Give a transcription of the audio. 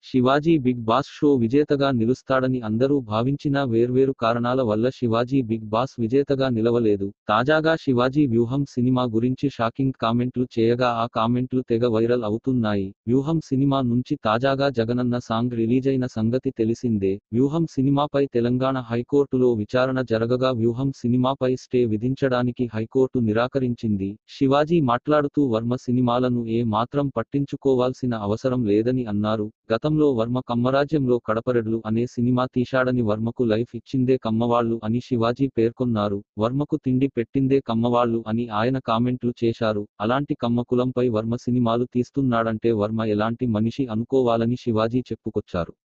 Shivaji big boss show విజేతగా నిలుస్తాడని అందరూ భావించినా వేర్వేరు కారణాల వల్ల శివాజీ బిగ్ బాస్ విజేతగా నిలవలేదు తాజాగా శివాజీ వ్యూహం సినిమా గురించి షాకింగ్ కామెంట్లు చేయగా ఆ కామెంట్లు తెగ వైరల్ అవుతున్నాయి వ్యూహం సినిమా నుంచి తాజాగా జగనన్న సాంగ్ రిలీజైన సంగతి తెలిసిందే వ్యూహం సినిమాపై తెలంగాణ హైకోర్టులో విచారణ జరగగా వ్యూహం సినిమాపై స్టే విధించడానికి హైకోర్టు నిరాకరించింది శివాజీ మాట్లాడుతూ వర్మ సినిమాలను ఏ మాత్రం పట్టించుకోవాల్సిన అవసరం లేదని అన్నారు గతంలో వర్మ కమ్మరాజ్యంలో కడపరెడ్లు అనే సినిమా తీశాడని వర్మకు లైఫ్ ఇచ్చిందే కమ్మవాళ్లు అని శివాజీ పేర్కొన్నారు వర్మకు తిండి పెట్టిందే కమ్మవాళ్లు అని ఆయన కామెంట్లు చేశారు అలాంటి కమ్మ కులంపై వర్మ సినిమాలు తీస్తున్నాడంటే వర్మ ఎలాంటి మనిషి అనుకోవాలని శివాజీ చెప్పుకొచ్చారు